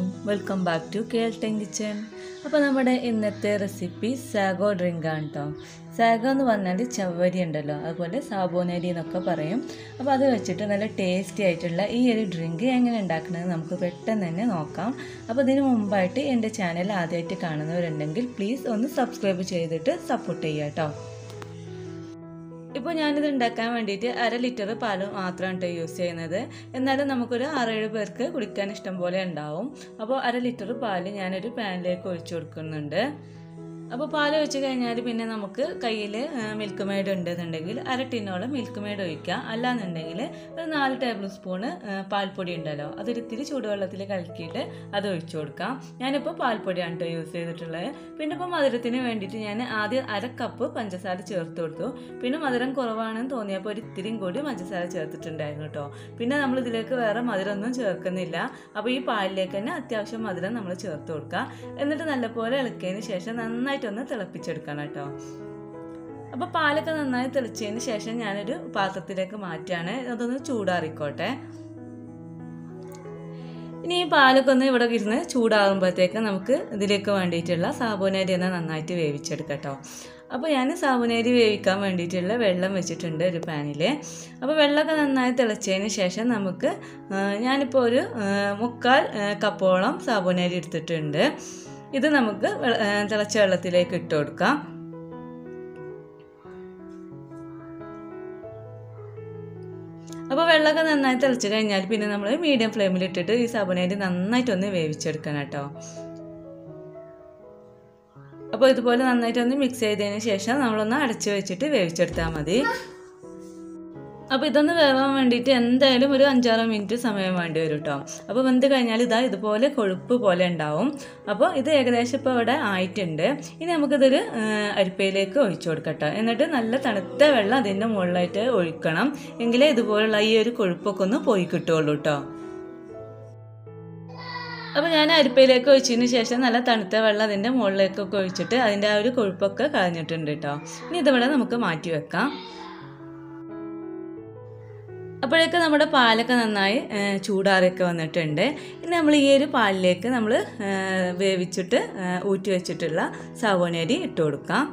welcome back to Kelton Kitchen അപ്പോൾ നമ്മുടെ ഇന്നത്തെ റെസിപ്പി സാഗോ ഡ്രിങ്ക് ആണ് കേട്ടോ സാഗോ എന്ന് പറഞ്ഞാൽ ചവ്വരി ഉണ്ടല്ലോ അതുപോലെ സാബോനരി എന്നൊക്കെ പറയും അപ്പോൾ അത് വെച്ചിട്ട് നല്ല ടേസ്റ്റി ആയിട്ടുള്ള ഈ ഒരു ഡ്രിങ്ക് എങ്ങനെ ഉണ്ടാക്കുന്നത് നമുക്ക് പെട്ടെന്ന് തന്നെ നോക്കാം അപ്പോൾ ഇതിന് മുമ്പായിട്ട് എൻ്റെ ചാനൽ ആദ്യമായിട്ട് കാണുന്നവരുണ്ടെങ്കിൽ പ്ലീസ് ഒന്ന് സബ്സ്ക്രൈബ് ചെയ്തിട്ട് സപ്പോർട്ട് ചെയ്യുക കേട്ടോ ഇപ്പോൾ ഞാനിത് ഉണ്ടാക്കാൻ വേണ്ടിയിട്ട് അര ലിറ്റർ പാല് മാത്രമാണ് കേട്ടോ യൂസ് ചെയ്യുന്നത് എന്നാലും നമുക്കൊരു ആറേഴ് പേർക്ക് കുടിക്കാൻ ഇഷ്ടം പോലെ ഉണ്ടാവും അപ്പോൾ അര ലിറ്റർ പാല് ഞാനൊരു പാനിലേക്ക് ഒഴിച്ചു കൊടുക്കുന്നുണ്ട് അപ്പോൾ പാൽ ഒഴിച്ച് കഴിഞ്ഞാൽ പിന്നെ നമുക്ക് കയ്യിൽ മിൽക്ക് മെയ്ഡ് ഉണ്ടെന്നുണ്ടെങ്കിൽ അര ടിന്നോളം മിൽക്ക് മെയ്ഡ് ഒഴിക്കുക അല്ലാന്നുണ്ടെങ്കിൽ ഒരു നാല് ടേബിൾ സ്പൂണ് പാൽപ്പൊടി ഉണ്ടല്ലോ അതൊരിത്തിരി ചൂടുവെള്ളത്തിൽ കലക്കിയിട്ട് അത് ഒഴിച്ചു കൊടുക്കാം ഞാനിപ്പോൾ പാൽപ്പൊടിയാണ് കേട്ടോ യൂസ് ചെയ്തിട്ടുള്ളത് പിന്നെ ഇപ്പോൾ മധുരത്തിന് വേണ്ടിയിട്ട് ഞാൻ ആദ്യം അര കപ്പ് പഞ്ചസാര ചേർത്ത് കൊടുത്തു പിന്നെ മധുരം കുറവാണെന്ന് തോന്നിയപ്പോൾ ഒരു ഇത്തിരിയും കൂടി പഞ്ചസാര ചേർത്തിട്ടുണ്ടായിരുന്നു കേട്ടോ പിന്നെ നമ്മൾ ഇതിലേക്ക് വേറെ മധുരമൊന്നും ചേർക്കുന്നില്ല അപ്പോൾ ഈ പാലിലേക്ക് തന്നെ അത്യാവശ്യം മധുരം നമ്മൾ ചേർത്ത് കൊടുക്കുക എന്നിട്ട് നല്ലപോലെ ഇളക്കിയതിന് ശേഷം നന്നായിട്ടൊന്ന് തിളപ്പിച്ചെടുക്കണം കേട്ടോ അപ്പോൾ പാലൊക്കെ നന്നായി തെളിച്ചതിന് ശേഷം ഞാനൊരു പാത്രത്തിലേക്ക് മാറ്റുകയാണ് അതൊന്ന് ചൂടാറിക്കോട്ടെ ഇനി ഈ പാലൊക്കെ ഒന്ന് ഇവിടെ ഇരുന്ന് ചൂടാകുമ്പോഴത്തേക്ക് നമുക്ക് ഇതിലേക്ക് വേണ്ടിയിട്ടുള്ള സാബുനരി തന്നെ നന്നായിട്ട് വേവിച്ചെടുക്കട്ടോ അപ്പോൾ ഞാൻ സാബുനരി വേവിക്കാൻ വേണ്ടിയിട്ടുള്ള വെള്ളം വെച്ചിട്ടുണ്ട് ഒരു പാനിൽ അപ്പോൾ വെള്ളമൊക്കെ നന്നായി തിളച്ചതിന് ശേഷം നമുക്ക് ഞാനിപ്പോൾ ഒരു മുക്കാൽ കപ്പോളം സാബുനരി എടുത്തിട്ടുണ്ട് ഇത് നമുക്ക് തിളച്ച വെള്ളത്തിലേക്ക് ഇട്ട് കൊടുക്കാം അപ്പോൾ വെള്ളമൊക്കെ നന്നായി തിളച്ച് കഴിഞ്ഞാൽ പിന്നെ നമ്മൾ മീഡിയം ഫ്ലെയിമിൽ ഇട്ടിട്ട് ഈ സാബുനരി നന്നായിട്ടൊന്ന് വേവിച്ചെടുക്കണം കേട്ടോ അപ്പോൾ ഇതുപോലെ നന്നായിട്ടൊന്ന് മിക്സ് ചെയ്തതിന് ശേഷം നമ്മളൊന്ന് അടച്ചു വെച്ചിട്ട് വേവിച്ചെടുത്താൽ മതി അപ്പോൾ ഇതൊന്ന് വേവാൻ വേണ്ടിയിട്ട് എന്തായാലും ഒരു അഞ്ചാറ് മിനിറ്റ് സമയം വേണ്ടി വരും കേട്ടോ അപ്പോൾ വെന്ത് കഴിഞ്ഞാൽ ഇതാ ഇതുപോലെ കൊഴുപ്പ് പോലെ ഉണ്ടാവും അപ്പോൾ ഇത് ഏകദേശം ഇപ്പോൾ ഇവിടെ ആയിട്ടുണ്ട് ഇനി നമുക്കിതൊരു അരിപ്പയിലേക്ക് ഒഴിച്ചു കൊടുക്കട്ടോ എന്നിട്ട് നല്ല തണുത്ത വെള്ളം അതിൻ്റെ മുകളിലായിട്ട് ഒഴിക്കണം എങ്കിലേ ഇതുപോലുള്ള ഈ ഒരു കൊഴുപ്പൊക്കെ ഒന്ന് പോയി കിട്ടുള്ളൂ കേട്ടോ അപ്പോൾ ഞാൻ അരിപ്പയിലേക്ക് ഒഴിച്ചതിന് ശേഷം നല്ല തണുത്ത വെള്ളം അതിൻ്റെ മുകളിലേക്കൊക്കെ ഒഴിച്ചിട്ട് അതിൻ്റെ ആ ഒരു കൊഴുപ്പൊക്കെ കളഞ്ഞിട്ടുണ്ട് കേട്ടോ ഇനി ഇതിവിടെ നമുക്ക് മാറ്റി വെക്കാം അപ്പോഴേക്ക് നമ്മുടെ പാലൊക്കെ നന്നായി ചൂടാറിയൊക്കെ വന്നിട്ടുണ്ട് ഇനി നമ്മൾ ഈ ഒരു പാലിലേക്ക് നമ്മൾ വേവിച്ചിട്ട് ഊറ്റി വെച്ചിട്ടുള്ള സാവോനരി ഇട്ട് കൊടുക്കാം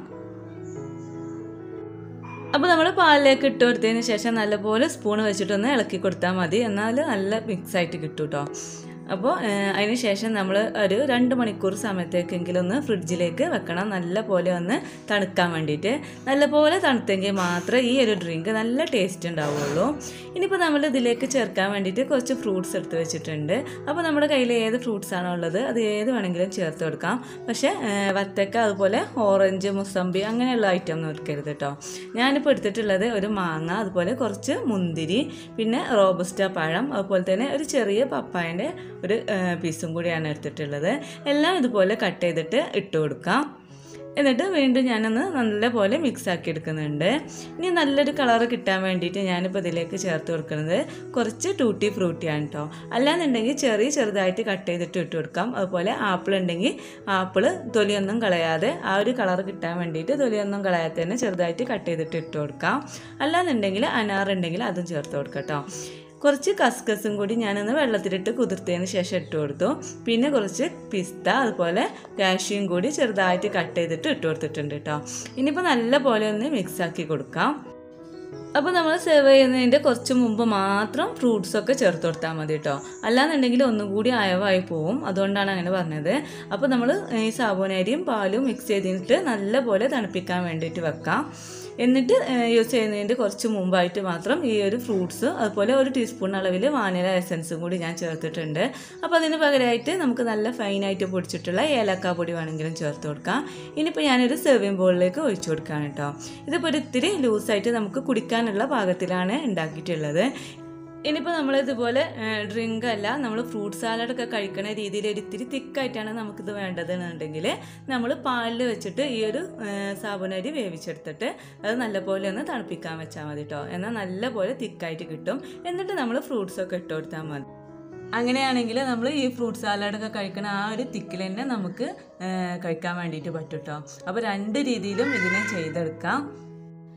അപ്പോൾ നമ്മൾ പാലിലേക്ക് ഇട്ട് കൊടുത്തതിന് ശേഷം നല്ലപോലെ സ്പൂൺ വെച്ചിട്ടൊന്ന് ഇളക്കി കൊടുത്താൽ മതി എന്നാൽ നല്ല മിക്സ് ആയിട്ട് കിട്ടും കേട്ടോ അപ്പോൾ അതിന് ശേഷം നമ്മൾ ഒരു രണ്ട് മണിക്കൂർ സമയത്തേക്കെങ്കിലും ഒന്ന് ഫ്രിഡ്ജിലേക്ക് വെക്കണം നല്ല പോലെ ഒന്ന് തണുക്കാൻ വേണ്ടിയിട്ട് നല്ലപോലെ തണുത്തെങ്കിൽ മാത്രമേ ഈ ഒരു ഡ്രിങ്ക് നല്ല ടേസ്റ്റ് ഉണ്ടാവുള്ളൂ ഇനിയിപ്പോൾ നമ്മൾ ഇതിലേക്ക് ചേർക്കാൻ വേണ്ടിയിട്ട് കുറച്ച് ഫ്രൂട്ട്സ് എടുത്ത് വെച്ചിട്ടുണ്ട് അപ്പോൾ നമ്മുടെ കയ്യിൽ ഏത് ഫ്രൂട്ട്സ് ആണോ ഉള്ളത് അത് ഏത് വേണമെങ്കിലും ചേർത്ത് കൊടുക്കാം പക്ഷേ വത്തക്ക അതുപോലെ ഓറഞ്ച് മുസമ്പി അങ്ങനെയുള്ള ഐറ്റം ഒന്നും എടുക്കരുത് കേട്ടോ ഞാനിപ്പോൾ എടുത്തിട്ടുള്ളത് ഒരു മാങ്ങ അതുപോലെ കുറച്ച് മുന്തിരി പിന്നെ റോബസ്റ്റ പഴം അതുപോലെ തന്നെ ഒരു ചെറിയ പപ്പായൻ്റെ ഒരു പീസും കൂടിയാണ് എടുത്തിട്ടുള്ളത് എല്ലാം ഇതുപോലെ കട്ട് ചെയ്തിട്ട് ഇട്ട് കൊടുക്കാം എന്നിട്ട് വീണ്ടും ഞാനൊന്ന് നല്ലപോലെ മിക്സ് ആക്കി എടുക്കുന്നുണ്ട് ഇനി നല്ലൊരു കളർ കിട്ടാൻ വേണ്ടിയിട്ട് ഞാനിപ്പോൾ ഇതിലേക്ക് ചേർത്ത് കൊടുക്കുന്നത് കുറച്ച് ടൂട്ടി ഫ്രൂട്ടിയാണ് കേട്ടോ അല്ലാന്നുണ്ടെങ്കിൽ ചെറിയ ചെറുതായിട്ട് കട്ട് ചെയ്തിട്ട് ഇട്ട് കൊടുക്കാം അതുപോലെ ആപ്പിൾ ഉണ്ടെങ്കിൽ ആപ്പിൾ തൊലിയൊന്നും കളയാതെ ആ ഒരു കളർ കിട്ടാൻ വേണ്ടിയിട്ട് തൊലിയൊന്നും കളയാതെ തന്നെ ചെറുതായിട്ട് കട്ട് ചെയ്തിട്ട് ഇട്ട് കൊടുക്കാം അല്ലാന്നുണ്ടെങ്കിൽ അനാറുണ്ടെങ്കിൽ അതും ചേർത്ത് കൊടുക്കാം കേട്ടോ കുറച്ച് കസ്കസും കൂടി ഞാനൊന്ന് വെള്ളത്തിലിട്ട് കുതിർത്തതിന് ശേഷം ഇട്ട് കൊടുത്തു പിന്നെ കുറച്ച് പിസ്ത അതുപോലെ കാഷ്യൂം കൂടി ചെറുതായിട്ട് കട്ട് ചെയ്തിട്ട് ഇട്ട് കൊടുത്തിട്ടുണ്ട് കേട്ടോ ഇനിയിപ്പോൾ നല്ല പോലെ ഒന്ന് മിക്സ് ആക്കി കൊടുക്കാം അപ്പോൾ നമ്മൾ സെർവ് ചെയ്യുന്നതിൻ്റെ കുറച്ച് മുമ്പ് മാത്രം ഫ്രൂട്ട്സൊക്കെ ചേർത്ത് കൊടുത്താൽ മതി കേട്ടോ അല്ലാന്നുണ്ടെങ്കിൽ ഒന്നും കൂടി അയവായി പോവും അതുകൊണ്ടാണ് അങ്ങനെ പറഞ്ഞത് അപ്പോൾ നമ്മൾ ഈ സാബുനരിയും പാലും മിക്സ് ചെയ്തിട്ട് നല്ല പോലെ തണുപ്പിക്കാൻ വേണ്ടിയിട്ട് വെക്കാം എന്നിട്ട് യൂസ് ചെയ്യുന്നതിൻ്റെ കുറച്ച് മുമ്പായിട്ട് മാത്രം ഈ ഒരു ഫ്രൂട്ട്സ് അതുപോലെ ഒരു ടീസ്പൂൺ അളവിൽ വാനില എസൻസും കൂടി ഞാൻ ചേർത്തിട്ടുണ്ട് അപ്പോൾ അതിന് പകരമായിട്ട് നമുക്ക് നല്ല ഫൈനായിട്ട് പൊടിച്ചിട്ടുള്ള ഏലക്ക പൊടി വേണമെങ്കിലും ചേർത്ത് കൊടുക്കാം ഇനിയിപ്പോൾ ഞാനൊരു സെർവിങ് ബോളിലേക്ക് ഒഴിച്ചു കൊടുക്കുകയാണ് കേട്ടോ ഇതിപ്പോൾ ഒരു ഇത്തിരി ലൂസായിട്ട് നമുക്ക് കുടിക്കാനുള്ള പാകത്തിലാണ് ഉണ്ടാക്കിയിട്ടുള്ളത് ഇനിയിപ്പോൾ നമ്മൾ ഇതുപോലെ ഡ്രിങ്ക് അല്ല നമ്മൾ ഫ്രൂട്ട് സാലഡൊക്കെ കഴിക്കുന്ന രീതിയിൽ ഒരു ഇത്തിരി തിക്കായിട്ടാണ് നമുക്കിത് വേണ്ടതെന്നുണ്ടെങ്കിൽ നമ്മൾ പാലിൽ വെച്ചിട്ട് ഈ ഒരു സാബുനരി വേവിച്ചെടുത്തിട്ട് അത് നല്ലപോലെ ഒന്ന് തണുപ്പിക്കാൻ വെച്ചാൽ മതി കേട്ടോ എന്നാൽ നല്ലപോലെ തിക്കായിട്ട് കിട്ടും എന്നിട്ട് നമ്മൾ ഫ്രൂട്ട്സൊക്കെ ഇട്ട് കൊടുത്താൽ മതി അങ്ങനെയാണെങ്കിൽ നമ്മൾ ഈ ഫ്രൂട്ട് സാലഡൊക്കെ കഴിക്കുന്ന ആ ഒരു തിക്കിൽ തന്നെ നമുക്ക് കഴിക്കാൻ വേണ്ടിയിട്ട് പറ്റും കേട്ടോ അപ്പോൾ രണ്ട് രീതിയിലും ഇതിനെ ചെയ്തെടുക്കാം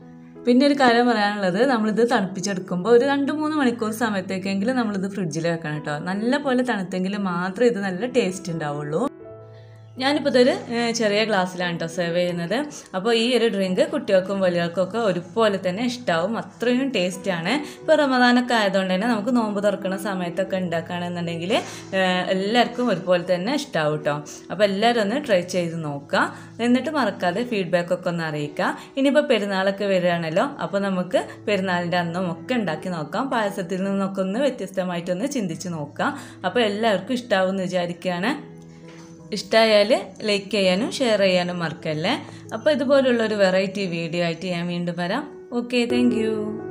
പിന്നെ ഒരു കാര്യം പറയാനുള്ളത് നമ്മളിത് തണുപ്പിച്ചെടുക്കുമ്പോൾ ഒരു രണ്ട് മൂന്ന് മണിക്കൂർ സമയത്തേക്കെങ്കിലും നമ്മളിത് ഫ്രിഡ്ജിൽ വെക്കണം കേട്ടോ നല്ല പോലെ തണുത്തെങ്കിൽ മാത്രമേ ഇത് നല്ല ടേസ്റ്റ് ഉണ്ടാവുള്ളൂ ഞാനിപ്പോൾ ഇതൊരു ഏഹ്, ചെറിയ ഗ്ലാസ്സിലാണ് കേട്ടോ സെർവ് ചെയ്യുന്നത് അപ്പോൾ ഈ ഒരു ഡ്രിങ്ക് കുട്ടികൾക്കും വലിയവർക്കും ഒക്കെ ഒരുപോലെ തന്നെ ഇഷ്ടമാവും അത്രയും ടേസ്റ്റാണ് ഇപ്പോൾ റമദാനൊക്കെ ആയതുകൊണ്ട് തന്നെ നമുക്ക് നോമ്പ് തുറക്കുന്ന സമയത്തൊക്കെ ഉണ്ടാക്കുകയാണെന്നുണ്ടെങ്കിൽ ഏഹ്, എല്ലാവർക്കും ഒരുപോലെ തന്നെ ഇഷ്ടമാവും കേട്ടോ അപ്പോൾ എല്ലാവരും ഒന്ന് ട്രൈ ചെയ്ത് നോക്കുക എന്നിട്ട് മറക്കാതെ ഫീഡ്ബാക്ക് ഒക്കെ ഒന്ന് അറിയിക്കുക ഇനിയിപ്പോൾ പെരുന്നാളൊക്കെ വരികയാണല്ലോ അപ്പോൾ നമുക്ക് പെരുന്നാളിൻ്റെ അന്നും ഒക്കെ ഉണ്ടാക്കി നോക്കാം പായസത്തിൽ നിന്നൊക്കെ ഒന്ന് വ്യത്യസ്തമായിട്ടൊന്ന് ചിന്തിച്ച് നോക്കാം അപ്പോൾ എല്ലാവർക്കും ഇഷ്ടമാവും എന്ന് വിചാരിക്കുകയാണ് ഇഷ്ടമായാൽ ലൈക്ക് ചെയ്യാനും ഷെയർ ചെയ്യാനും മറക്കല്ലേ അപ്പോൾ ഇതുപോലുള്ളൊരു വെറൈറ്റി വീഡിയോ ആയിട്ട് ഞാൻ വീണ്ടും വരാം ഓക്കെ താങ്ക്